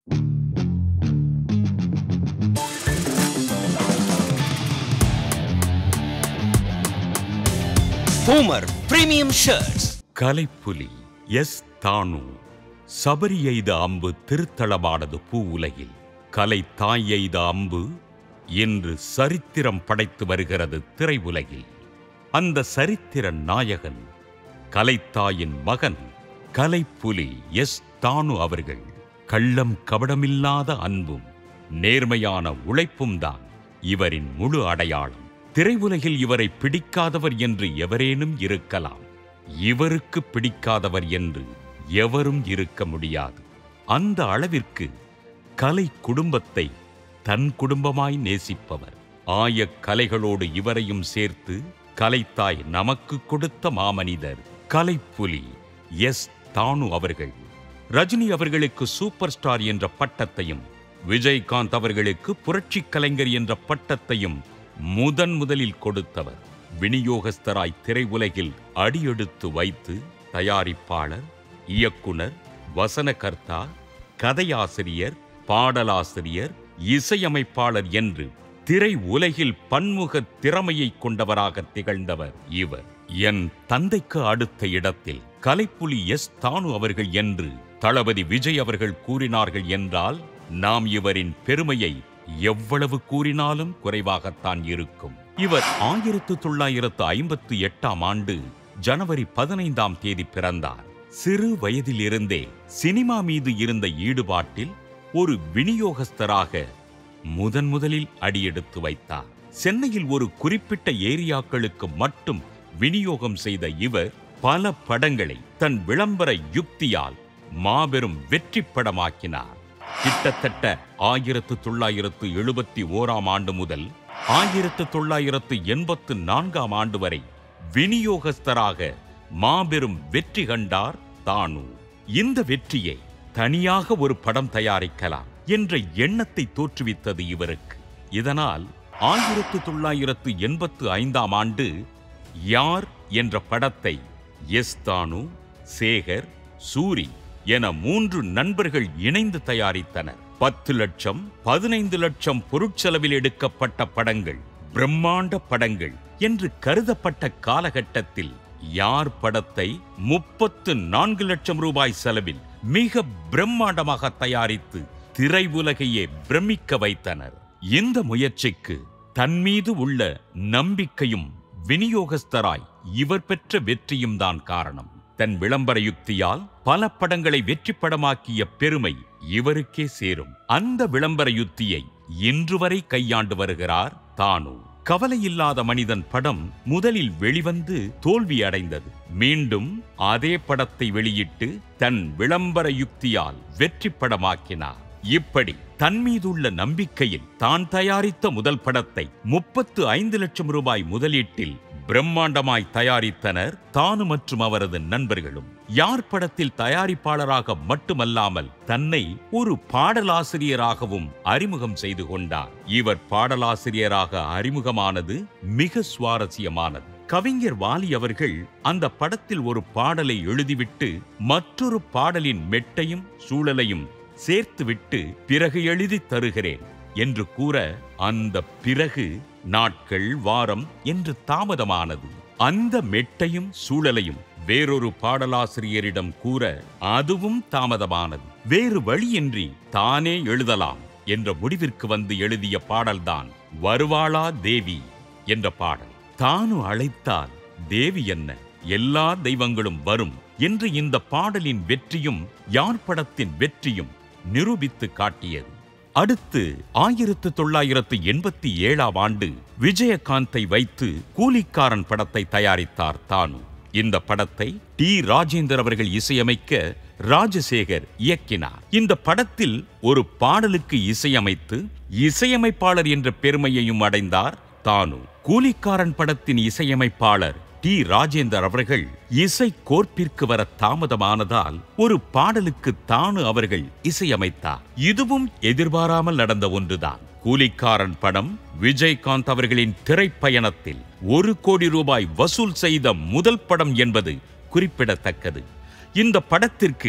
Boomer Premium Shirts. Kalaipuli S Thanu Sabari எய்த அம்பு திருத்தளமானது பூ உலகில் கலை தாய் எய்த அம்பு என்று சரித்திரம் படைத்து வருகிறது திரையுலகில் அந்த சரித்திர நாயகன் கலைத்தாயின் மகன் கலைப்புலி எஸ் தானு அவர்கள் கள்ளம் கபடமில்லாத அன்பும் நேர்மையான உழைப்பும் தான் இவரின் முழு அடையாளம் திரையுலகில் இவரை பிடிக்காதவர் என்று எவரேனும் இருக்கலாம் இவருக்கு பிடிக்காதவர் என்று எவரும் இருக்க முடியாது அந்த அளவிற்கு கலை குடும்பத்தை தன் குடும்பமாய் நேசிப்பவர் ஆயக் கலைகளோடு இவரையும் சேர்த்து கலைத்தாய் நமக்கு கொடுத்த மாமனிதர் கலைப்புலி எஸ் தானு அவர்கள் ரஜினி அவர்களுக்கு சூப்பர் ஸ்டார் என்ற பட்டத்தையும் விஜயகாந்த் அவர்களுக்கு புரட்சி கலைஞர் என்ற பட்டத்தையும் முதன் முதலில் கொடுத்தவர் விநியோகஸ்தராய் திரையுலகில் அடியெடுத்து வைத்து தயாரிப்பாளர் இயக்குனர் வசனகர்த்தா கதையாசிரியர் பாடலாசிரியர் இசையமைப்பாளர் என்று திரை உலகில் பன்முக திறமையை கொண்டவராக திகழ்ந்தவர் இவர் என் தந்தைக்கு அடுத்த இடத்தில் கலைப்புலி எஸ் தானு அவர்கள் என்று தளபதி விஜய் அவர்கள் கூறினார்கள் என்றால் நாம் இவரின் பெருமையை எவ்வளவு கூறினாலும் குறைவாகத்தான் இருக்கும் இவர் ஆயிரத்து தொள்ளாயிரத்து ஐம்பத்து எட்டாம் ஆண்டு ஜனவரி பதினைந்தாம் தேதி பிறந்தார் சிறு வயதிலிருந்தே சினிமா மீது இருந்த ஈடுபாட்டில் ஒரு விநியோகஸ்தராக முதன் முதலில் அடியெடுத்து வைத்தார் சென்னையில் ஒரு குறிப்பிட்ட ஏரியாக்களுக்கு மட்டும் விநியோகம் செய்த இவர் பல படங்களை தன் விளம்பர யுக்தியால் மாபெரும் வெற்றி படமாக்கினார் கிட்டத்தட்ட ஆயிரத்து தொள்ளாயிரத்து எழுபத்தி ஓராம் ஆண்டு முதல் ஆயிரத்து தொள்ளாயிரத்து எண்பத்து நான்காம் ஆண்டு வரை விநியோகஸ்தராக மாபெரும் வெற்றி கண்டார் தானு இந்த வெற்றியை தனியாக ஒரு படம் தயாரிக்கலாம் என்ற எண்ணத்தை தோற்றுவித்தது இவருக்கு இதனால் ஆயிரத்து தொள்ளாயிரத்து எண்பத்து ஐந்தாம் ஆண்டு யார் என்ற படத்தை எஸ் தானு சேகர் சூரி என மூன்று நண்பர்கள் இணைந்து தயாரித்தனர் பத்து லட்சம் பதினைந்து லட்சம் பொருட்செலவில் எடுக்கப்பட்ட படங்கள் பிரம்மாண்ட படங்கள் என்று கருதப்பட்ட காலகட்டத்தில் யார் படத்தை முப்பத்து நான்கு லட்சம் ரூபாய் செலவில் மிக பிரம்மாண்டமாக தயாரித்து திரையுலகையே பிரமிக்க வைத்தனர் இந்த முயற்சிக்கு தன் மீது உள்ள நம்பிக்கையும் விநியோகஸ்தராய் இவர் பெற்ற வெற்றியும் தான் காரணம் தன் விளம்பர யுக்தியால் பல படங்களை வெற்றி படமாக்கிய பெருமை இவருக்கே சேரும் அந்த விளம்பர யுக்தியை இன்று வரை கையாண்டு வருகிறார் தானு கவலையில்லாத மனிதன் படம் முதலில் வெளிவந்து தோல்வி அடைந்தது மீண்டும் அதே படத்தை வெளியிட்டு தன் விளம்பர யுக்தியால் வெற்றி படமாக்கினார் இப்படி தன் மீதுள்ள நம்பிக்கையில் தான் தயாரித்த முதல் படத்தை முப்பத்து ஐந்து லட்சம் ரூபாய் முதலீட்டில் பிரம்மாண்டமாய் தயாரித்தனர் தானு மற்றும் அவரது நண்பர்களும் யார் படத்தில் தயாரிப்பாளராக மட்டுமல்லாமல் தன்னை ஒரு பாடலாசிரியராகவும் அறிமுகம் செய்து கொண்டார் இவர் பாடலாசிரியராக அறிமுகமானது மிக சுவாரஸ்யமானது கவிஞர் வாலி அவர்கள் அந்த படத்தில் ஒரு பாடலை எழுதிவிட்டு மற்றொரு பாடலின் மெட்டையும் சூழலையும் சேர்த்துவிட்டு பிறகு எழுதி தருகிறேன் என்று கூற அந்த பிறகு நாட்கள் வாரம் என்று தாமதமானது அந்த மெட்டையும் சூழலையும் வேறொரு பாடலாசிரியரிடம் கூற அதுவும் தாமதமானது வேறு வழியின்றி தானே எழுதலாம் என்ற முடிவிற்கு வந்து எழுதிய பாடல்தான் வருவாளா தேவி என்ற பாடல் தானு அழைத்தால் தேவி என்ன எல்லா தெய்வங்களும் வரும் என்று இந்த பாடலின் வெற்றியும் யார் படத்தின் வெற்றியும் நிரூபித்து காட்டியது அடுத்து ஆயிரத்து தொள்ளாயிரத்து எண்பத்தி ஏழாம் ஆண்டு விஜயகாந்தை வைத்து கூலிக்காரன் படத்தை தயாரித்தார் தானு இந்த படத்தை டி ராஜேந்தர் அவர்கள் இசையமைக்க ராஜசேகர் இயக்கினார் இந்த படத்தில் ஒரு பாடலுக்கு இசையமைத்து இசையமைப்பாளர் என்ற பெருமையையும் அடைந்தார் தானு கூலிக்காரன் படத்தின் இசையமைப்பாளர் டி ராஜேந்தர் அவர்கள் இசை கோர்ப்பிற்கு வர தாமதமானதால் ஒரு பாடலுக்கு தானு அவர்கள் இசையமைத்தார் இதுவும் எதிர்பாராமல் நடந்த ஒன்றுதான் கூலிக்காரன் படம் விஜயகாந்த் அவர்களின் திரைப்பயணத்தில் ஒரு கோடி ரூபாய் வசூல் செய்த முதல் படம் என்பது குறிப்பிடத்தக்கது இந்த படத்திற்கு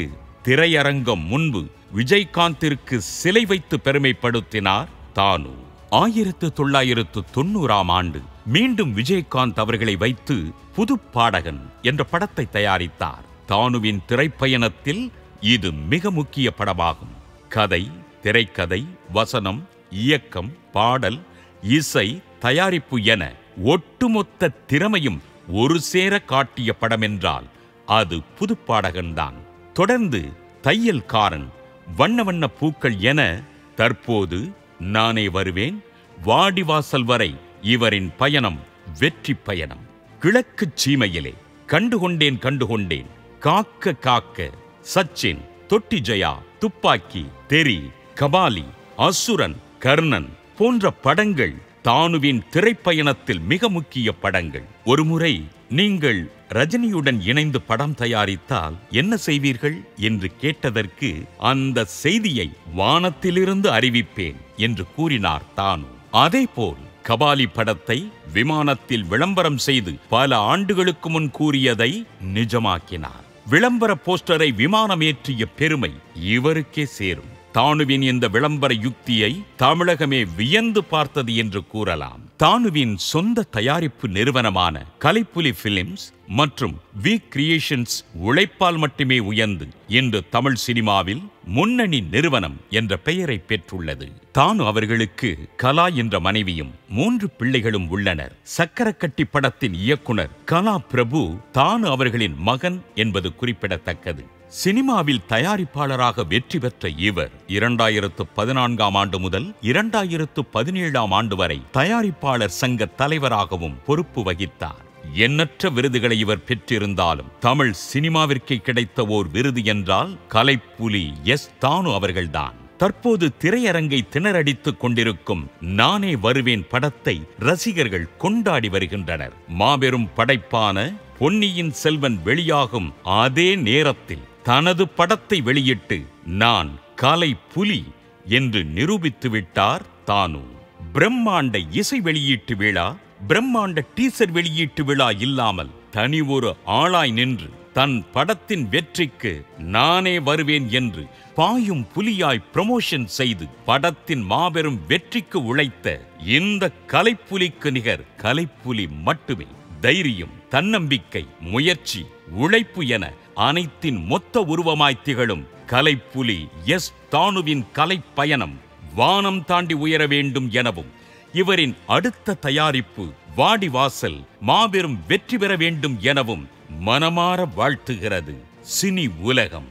திரையரங்கம் முன்பு விஜயகாந்திற்கு சிலை வைத்து பெருமைப்படுத்தினார் தானு ஆயிரத்து தொள்ளாயிரத்து தொண்ணூறாம் ஆண்டு மீண்டும் விஜயகாந்த் அவர்களை வைத்து புது பாடகன் என்ற படத்தை தயாரித்தார் தானுவின் திரைப்பயணத்தில் இது மிக முக்கிய படமாகும் கதை திரைக்கதை வசனம் இயக்கம் பாடல் இசை தயாரிப்பு என ஒட்டுமொத்த திறமையும் ஒரு சேர காட்டிய படம் என்றால் அது புதுப்பாடகன்தான் தொடர்ந்து தையல்காரன் வண்ண வண்ண பூக்கள் என தற்போது நானே வருவேன் வாடிவாசல் வரை இவரின் பயணம் வெற்றி பயணம் கிழக்குச் சீமையிலே கண்டுகொண்டேன் கண்டுகொண்டேன் காக்க காக்க சச்சின் தொட்டி ஜெயா துப்பாக்கி தெரி கபாலி அசுரன் கர்ணன் போன்ற படங்கள் தானுவின் திரைப்பயணத்தில் மிக முக்கிய படங்கள் ஒருமுறை நீங்கள் ரஜினியுடன் இணைந்து படம் தயாரித்தால் என்ன செய்வீர்கள் என்று கேட்டதற்கு அந்த செய்தியை வானத்திலிருந்து அறிவிப்பேன் என்று கூறினார் தானு அதேபோல் கபாலி படத்தை விமானத்தில் விளம்பரம் செய்து பல ஆண்டுகளுக்கு முன் கூறியதை நிஜமாக்கினார் விளம்பர போஸ்டரை விமானம் ஏற்றிய பெருமை இவருக்கே சேரும் தானுவின் இந்த விளம்பர யுக்தியை தமிழகமே வியந்து பார்த்தது என்று கூறலாம் தானுவின் சொந்த தயாரிப்பு நிறுவனமான கலைப்புலி பிலிம்ஸ் மற்றும் வி கிரியேஷன்ஸ் உழைப்பால் மட்டுமே உயர்ந்து இன்று தமிழ் சினிமாவில் முன்னணி நிறுவனம் என்ற பெயரை பெற்றுள்ளது தானு அவர்களுக்கு கலா என்ற மனைவியும் மூன்று பிள்ளைகளும் உள்ளனர் சக்கரக்கட்டி படத்தின் இயக்குனர் கலா பிரபு தானு அவர்களின் மகன் என்பது குறிப்பிடத்தக்கது சினிமாவில் தயாரிப்பாளராக வெற்றி பெற்ற இவர் இரண்டாயிரத்து பதினான்காம் ஆண்டு முதல் இரண்டாயிரத்து பதினேழாம் ஆண்டு வரை தயாரிப்பாளர் சங்க தலைவராகவும் பொறுப்பு வகித்தார் எண்ணற்ற விருதுகளை இவர் பெற்றிருந்தாலும் தமிழ் சினிமாவிற்கு கிடைத்த ஓர் விருது என்றால் கலைப்புலி எஸ் தானு அவர்கள்தான் தற்போது திரையரங்கை திணறடித்துக் கொண்டிருக்கும் நானே வருவேன் படத்தை ரசிகர்கள் கொண்டாடி வருகின்றனர் மாபெரும் படைப்பான பொன்னியின் செல்வன் வெளியாகும் அதே நேரத்தில் தனது படத்தை வெளியிட்டு நான் கலை புலி என்று நிரூபித்து விட்டார் தானு பிரம்மாண்ட இசை வெளியீட்டு விழா பிரம்மாண்ட டீசர் வெளியீட்டு விழா இல்லாமல் தனி ஒரு ஆளாய் நின்று தன் படத்தின் வெற்றிக்கு நானே வருவேன் என்று பாயும் புலியாய் ப்ரமோஷன் செய்து படத்தின் மாபெரும் வெற்றிக்கு உழைத்த இந்த கலைப்புலிக்கு நிகர் கலைப்புலி மட்டுமே தைரியம் தன்னம்பிக்கை முயற்சி உழைப்பு என அனைத்தின் மொத்த உருவமாய் திகழும் கலைப்புலி எஸ் தானுவின் கலைப்பயணம் வானம் தாண்டி உயர வேண்டும் எனவும் இவரின் அடுத்த தயாரிப்பு வாடிவாசல் மாபெரும் வெற்றி பெற வேண்டும் எனவும் மனமாற வாழ்த்துகிறது cine Ulagam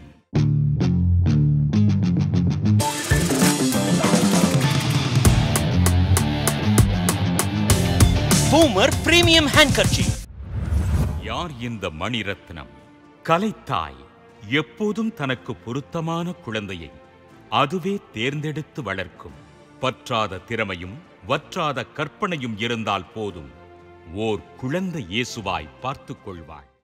Boomer Premium Handkerchief. யார் இந்த மணிரத்னம் கலைத்தாய் எப்போதும் தனக்கு பொருத்தமான குழந்தையை அதுவே தேர்ந்தெடுத்து வளர்க்கும் பற்றாத திறமையும் வற்றாத கற்பனையும் இருந்தால் போதும் ஓர் குழந்தை இயேசுவாய் பார்த்துக் கொள்வாள்